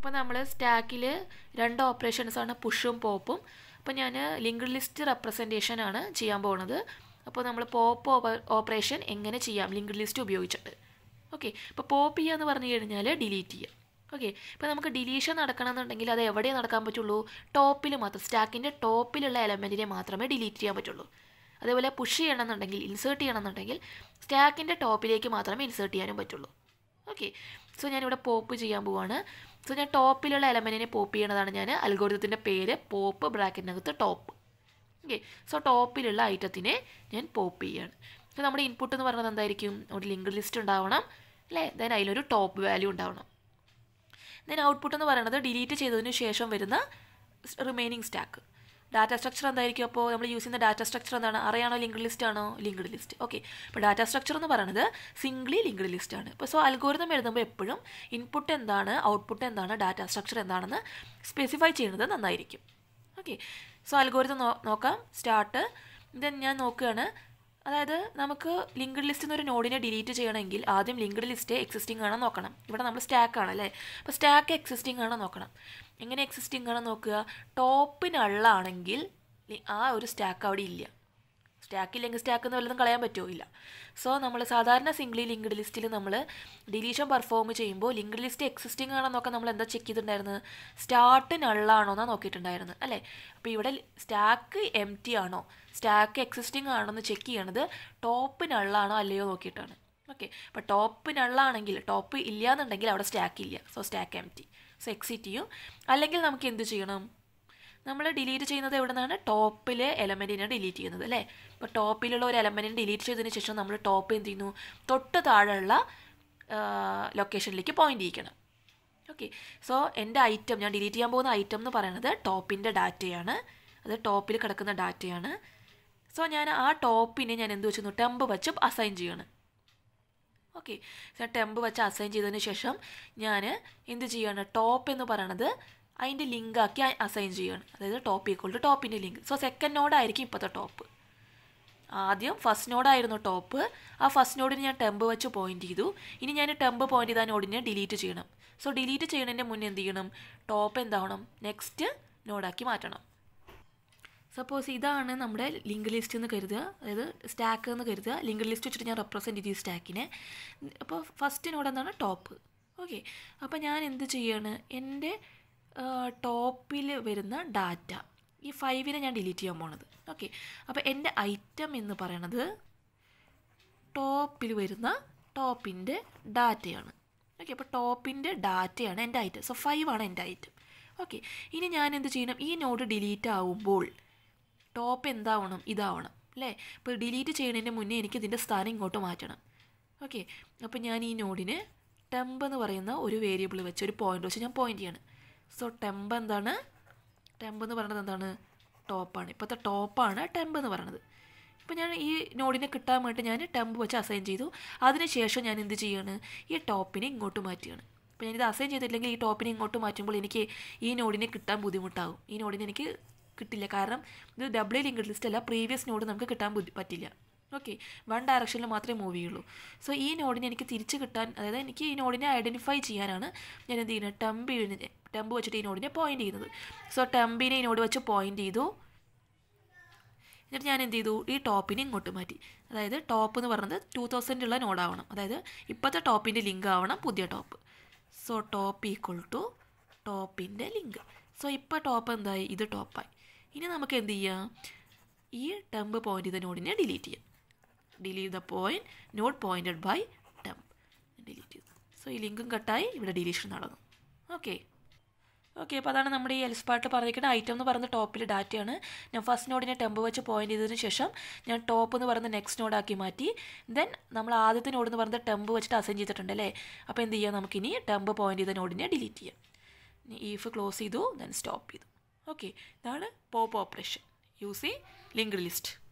അപ്പോൾ നമ്മൾ സ്റ്റാക്കിൽ രണ്ട് ഓപ്പറേഷൻസ് ആണ് പുഷും പോപ്പും അപ്പോൾ ഞാൻ ലിങ്ക്ഡ് ലിസ്റ്റ് റെപ്രസെൻറ്റേഷൻ ആണ് ചെയ്യാൻ പോകുന്നത് അപ്പോൾ നമ്മൾ പോപ്പ് ഓപ്പറേഷൻ എങ്ങനെ ചെയ്യാം ലിങ്ക്ഡ് ലിസ്റ്റ് ഉപയോഗിച്ചിട്ട് ഓക്കെ ഇപ്പോൾ പോപ്പ് ചെയ്യുക എന്ന് പറഞ്ഞു കഴിഞ്ഞാൽ ഡിലീറ്റ് ചെയ്യുക ഓക്കെ ഇപ്പോൾ നമുക്ക് ഡിലീഷൻ നടക്കണമെന്നുണ്ടെങ്കിൽ അത് എവിടെ നടക്കാൻ പറ്റുള്ളൂ ടോപ്പിൽ മാത്രം സ്റ്റാക്കിൻ്റെ ടോപ്പിലുള്ള എലമെൻറ്റിനെ മാത്രമേ ഡിലീറ്റ് ചെയ്യാൻ പറ്റുള്ളൂ അതേപോലെ പുഷ് ചെയ്യണമെന്നുണ്ടെങ്കിൽ ഇൻസേർട്ട് ചെയ്യണമെന്നുണ്ടെങ്കിൽ സ്റ്റാക്കിൻ്റെ ടോപ്പിലേക്ക് മാത്രമേ ഇൻസേർട്ട് ചെയ്യാനും പറ്റുള്ളൂ ഓക്കെ സോ ഞാനിവിടെ പോപ്പ് ചെയ്യാൻ പോവാണ് സോ ഞാൻ ടോപ്പിലുള്ള എലമെൻറ്റിനെ പോപ്പ് ചെയ്യണതാണ് ഞാൻ അൽഗോരിതത്തിൻ്റെ പേര് പോപ്പ് ബ്രാക്കറ്റിനകത്ത് ടോപ്പ് ഓക്കെ സോ ടോപ്പിലുള്ള ഐറ്റത്തിനെ ഞാൻ പോപ്പ് ചെയ്യാണ് അപ്പോൾ നമ്മുടെ ഇൻപുട്ട് എന്ന് പറയുന്നത് എന്തായിരിക്കും ഒരു ലിങ്ക് ലിസ്റ്റ് ഉണ്ടാവണം അല്ലേ ദെൻ അതിലൊരു ടോപ്പ് വാല്യൂ ഉണ്ടാവണം ദെൻ ഔട്ട്പുട്ട് എന്ന് പറയുന്നത് ഡിലീറ്റ് ചെയ്തതിന് ശേഷം വരുന്ന റിമൈനിങ് സ്റ്റാക്ക് ഡാറ്റ സ്ട്രക്ചർ എന്തായിരിക്കും അപ്പോൾ നമ്മൾ യൂസ് ചെയ്യുന്ന ഡാറ്റ സ്ട്രക്ചർ എന്താണ് അറിയാണോ ലിങ്ക്ഡ് ലിസ്റ്റ് ആണോ ലിങ്ക്ഡ് ലിസ്റ്റ് ഓക്കെ അപ്പോൾ ഡാറ്റ സ്ട്രക്ചർ എന്ന് പറയുന്നത് സിംഗ്ലി ലിങ്ക്ഡ് ലിസ്റ്റ് ആണ് ഇപ്പോൾ സോ അൽഗോരിതം എഴുതുമ്പോൾ എപ്പോഴും ഇൻപുട്ട് എന്താണ് ഔട്ട്പുട്ട് എന്താണ് ഡാറ്റ സ്ട്രക്ചർ എന്താണെന്ന് സ്പെസിഫൈ ചെയ്യുന്നത് നന്നായിരിക്കും ഓക്കെ സോ അൽഗോരിതം നോക്കാം സ്റ്റാർട്ട് ദെൻ ഞാൻ നോക്കുകയാണ് അതായത് നമുക്ക് ലിങ്ക്ഡ് ലിസ്റ്റിൽ നിന്ന് ഒരു നോഡിനെ ഡിലീറ്റ് ചെയ്യണമെങ്കിൽ ആദ്യം ലിങ്ക്ഡ് ലിസ്റ്റ് എക്സിസ്റ്റിംഗ് ആണോ നോക്കണം ഇവിടെ നമ്മൾ സ്റ്റാക്ക് ആണ് അല്ലേ അപ്പോൾ സ്റ്റാക്ക് എക്സിസ്റ്റിംഗ് ആണോ നോക്കണം എങ്ങനെ എക്സിസ്റ്റിംഗ് ആണോ നോക്കുക ടോപ്പിനുള്ളാണെങ്കിൽ ആ ഒരു സ്റ്റാക്ക് അവിടെ ഇല്ല സ്റ്റാക്കില്ലെങ്കിൽ സ്റ്റാക്ക് എന്ന് വല്ലതും കളയാൻ പറ്റുമോ ഇല്ല സോ നമ്മൾ സാധാരണ സിംഗ്ലി ലിങ്ക്ഡ് ലിസ്റ്റിൽ നമ്മൾ ഡിലീഷൻ പെർഫോം ചെയ്യുമ്പോൾ ലിങ്ക്ഡ് ലിസ്റ്റ് എക്സിസ്റ്റിംഗ് ആണോ നോക്കാൻ നമ്മൾ എന്താ ചെക്ക് ചെയ്തിട്ടുണ്ടായിരുന്നത് സ്റ്റാർട്ടിനുള്ളാണോ എന്നാണ് നോക്കിയിട്ടുണ്ടായിരുന്നത് അല്ലേ അപ്പോൾ ഇവിടെ സ്റ്റാക്ക് എം ടി ആണോ സ്റ്റാക്ക് എക്സിസ്റ്റിംഗ് ആണോ എന്ന് ചെക്ക് ചെയ്യണത് ടോപ്പിനുള്ളാണോ അല്ലയോ നോക്കിയിട്ടാണ് ഓക്കെ അപ്പോൾ ടോപ്പിനുള്ളാണെങ്കിൽ ടോപ്പ് ഇല്ല എന്നുണ്ടെങ്കിൽ അവിടെ സ്റ്റാക്ക് ഇല്ല so stack empty so exit ചെയ്യും അല്ലെങ്കിൽ നമുക്ക് എന്ത് ചെയ്യണം നമ്മൾ ഡിലീറ്റ് ചെയ്യുന്നത് എവിടെ നിന്നാണ് ടോപ്പിലെ എലമെൻറ്റിനെ ഡിലീറ്റ് ചെയ്യുന്നത് അല്ലേ അപ്പോൾ ടോപ്പിലുള്ള ഒരു എലമെൻറ്റിനെ ഡിലീറ്റ് ചെയ്തതിന് ശേഷം നമ്മൾ ടോപ്പ് എന്ത് ചെയ്യുന്നു തൊട്ട് താഴെയുള്ള ലൊക്കേഷനിലേക്ക് പോയിന്റ് ചെയ്യിക്കണം ഓക്കെ സോ എൻ്റെ ഐറ്റം ഞാൻ ഡിലീറ്റ് ചെയ്യാൻ പോകുന്ന ഐറ്റം എന്ന് പറയുന്നത് ടോപ്പിൻ്റെ ഡാറ്റയാണ് അത് ടോപ്പിൽ കിടക്കുന്ന ഡാറ്റയാണ് സോ ഞാൻ ആ ടോപ്പിനെ ഞാൻ എന്ത് വെച്ചു ടെമ്പ് വെച്ച് അസൈൻ ചെയ്യാണ് ഓക്കെ ടെമ്പ് വെച്ച് അസൈൻ ചെയ്തതിന് ശേഷം ഞാൻ എന്ത് ചെയ്യാണ് ടോപ്പ് എന്ന് പറയണത് അതിൻ്റെ ലിങ്കാക്കി അസൈൻ ചെയ്യുകയാണ് അതായത് ടോപ്പ് ഈക്വൾ ടു ടോപ്പിൻ്റെ ലിങ്ക് സോ സെക്കൻഡ് നോഡായിരിക്കും ഇപ്പോഴത്തെ ടോപ്പ് ആദ്യം ഫസ്റ്റ് നോഡായിരുന്നു ടോപ്പ് ആ ഫസ്റ്റ് നോഡിന് ഞാൻ ടെമ്പ് വെച്ച് പോയിന്റ് ചെയ്തു ഇനി ഞാൻ ടെമ്പ് പോയിന്റ് ചെയ്ത നോഡിനെ ഡിലീറ്റ് ചെയ്യണം സോ ഡിലീറ്റ് ചെയ്യണതിൻ്റെ മുന്നേ എന്ത് ചെയ്യണം ടോപ്പ് എന്താവണം നെക്സ്റ്റ് നോഡാക്കി മാറ്റണം സപ്പോസ് ഇതാണ് നമ്മുടെ ലിങ്ക് ലിസ്റ്റ് എന്ന് കരുതുക അതായത് സ്റ്റാക്ക് എന്ന് കരുതുക ലിങ്ക് ലിസ്റ്റ് വെച്ചിട്ട് ഞാൻ റെപ്രസെൻറ്റ് ചെയ്തു സ്റ്റാക്കിനെ അപ്പോൾ ഫസ്റ്റ് നോഡ് എന്താണ് ടോപ്പ് ഓക്കെ അപ്പോൾ ഞാൻ എന്ത് ചെയ്യാണ് എൻ്റെ ടോപ്പിൽ വരുന്ന ഡാറ്റ ഈ ഫൈവിനെ ഞാൻ ഡിലീറ്റ് ചെയ്യാൻ പോണത് ഓക്കെ അപ്പോൾ എൻ്റെ ഐറ്റം എന്ന് പറയണത് ടോപ്പിൽ വരുന്ന ടോപ്പിൻ്റെ ഡാറ്റയാണ് ഓക്കെ അപ്പോൾ ടോപ്പിൻ്റെ ഡാറ്റയാണ് എൻ്റെ ഐറ്റം സോ ഫൈവ് ആണ് എൻ്റെ ഐറ്റം ഓക്കെ ഇനി ഞാൻ എന്ത് ചെയ്യണം ഈ നോഡ് ഡിലീറ്റ് ആവുമ്പോൾ ടോപ്പ് എന്താവണം ഇതാവണം അല്ലേ ഇപ്പോൾ ഡിലീറ്റ് ചെയ്യുന്നതിന് മുന്നേ എനിക്ക് ഇതിൻ്റെ സ്ഥാനം ഇങ്ങോട്ട് മാറ്റണം ഓക്കെ അപ്പോൾ ഞാൻ ഈ നോഡിന് ടെമ്പ് എന്ന് പറയുന്ന ഒരു വേരിയബിൾ വെച്ച് ഒരു പോയിന്റ് വെച്ച് ഞാൻ പോയിന്റ് ചെയ്യണം സോ ടെമ്പ് എന്താണ് ടെമ്പ് എന്ന് പറയുന്നത് എന്താണ് ടോപ്പാണ് ഇപ്പോഴത്തെ ടോപ്പാണ് ടെമ്പ് എന്ന് പറയുന്നത് ഇപ്പോൾ ഞാൻ ഈ നോഡിനെ കിട്ടാൻ വേണ്ടി ഞാൻ ടെമ്പ് വെച്ച് അസൈൻ ചെയ്തു അതിനുശേഷം ഞാൻ എന്ത് ചെയ്യാണ് ഈ ടോപ്പിനെ ഇങ്ങോട്ട് മാറ്റുകയാണ് അപ്പോൾ ഞാനിത് അസൈൻ ചെയ്തിട്ടില്ലെങ്കിൽ ഈ ടോപ്പിനെ ഇങ്ങോട്ട് മാറ്റുമ്പോൾ എനിക്ക് ഈ നോഡിനെ കിട്ടാൻ ബുദ്ധിമുട്ടാകും ഈ നോഡിനെ എനിക്ക് കിട്ടില്ല കാരണം ഇത് ഡബിൾ ലിങ്ക്ഡ് ലിസ്റ്റ് അല്ല പ്രീവിയസ് നോഡ് നമുക്ക് കിട്ടാൻ ബുദ്ധി പറ്റില്ല ഓക്കെ വൺ ഡയറക്ഷനിൽ മാത്രമേ മൂവ് ചെയ്യുള്ളൂ സോ ഈ നോഡിനെ എനിക്ക് തിരിച്ച് കിട്ടാൻ അതായത് എനിക്ക് ഈ നോഡിനെ ഐഡൻറ്റിഫൈ ചെയ്യാനാണ് ഞാൻ എന്ത് ചെയ്യുന്നത് ടെമ്പ് ടെമ്പ് വെച്ചിട്ട് ഈ നോഡിനെ പോയിന്റ് ചെയ്യുന്നത് സോ ടെമ്പിനെ ഈ നോഡ് വെച്ച് പോയിന്റ് ചെയ്തു എന്നിട്ട് ഞാൻ എന്ത് ചെയ്തു ഈ ടോപ്പിനെ ഇങ്ങോട്ട് മാറ്റി അതായത് ടോപ്പ് എന്ന് പറയുന്നത് ടു തൗസൻഡുള്ള നോഡാവണം അതായത് ഇപ്പോഴത്തെ ടോപ്പിൻ്റെ ലിങ്ക് ആവണം പുതിയ top so top equal to ടോപ്പിൻ്റെ ലിങ്ക് സോ ഇപ്പോൾ ടോപ്പ് എന്തായി ഇത് ടോപ്പായി ഇനി നമുക്ക് എന്ത് ചെയ്യാം ഈ ടെമ്പ് പോയിന്റ് ചെയ്ത നോഡിനെ ഡിലീറ്റ് ചെയ്യാം delete the point not pointed by temp delete ചെയ്തു സോ ഈ ലിങ്കും കട്ടായി ഇവിടെ ഡിലീഷൻ നടന്നു ഓക്കെ ഓക്കെ അപ്പോൾ അതാണ് നമ്മുടെ ഈ എൽസ് പാർട്ട് പറഞ്ഞിരിക്കുന്ന ഐറ്റം എന്ന് പറയുന്ന ടോപ്പിൽ ഡാറ്റയാണ് ഞാൻ ഫസ്റ്റ് നോഡിനെ ടെമ്പ് വെച്ച് പോയിന്റ് ചെയ്തതിന് ശേഷം ഞാൻ ടോപ്പ് എന്ന് പറയുന്ന നെക്സ്റ്റ് നോഡാക്കി മാറ്റി ദെൻ നമ്മൾ ആദ്യത്തെ നോഡ് എന്ന് പറയുന്നത് ടെമ്പ് വെച്ചിട്ട് അസൈൻ ചെയ്തിട്ടുണ്ട് അല്ലേ അപ്പോൾ എന്ത് ചെയ്യാം നമുക്കിനി ടെമ്പ് പോയിന്റ് ചെയ്ത നോഡിനെ ഡിലീറ്റ് ചെയ്യാം ഈഫ് ക്ലോസ് ചെയ്തു ദെൻ സ്റ്റോപ്പ് ചെയ്തു ഓക്കെ ഇതാണ് പോപ്പ് ഓപ്പറേഷൻ യൂസ് ഈ ലിങ്ക്ഡ് ലിസ്റ്റ്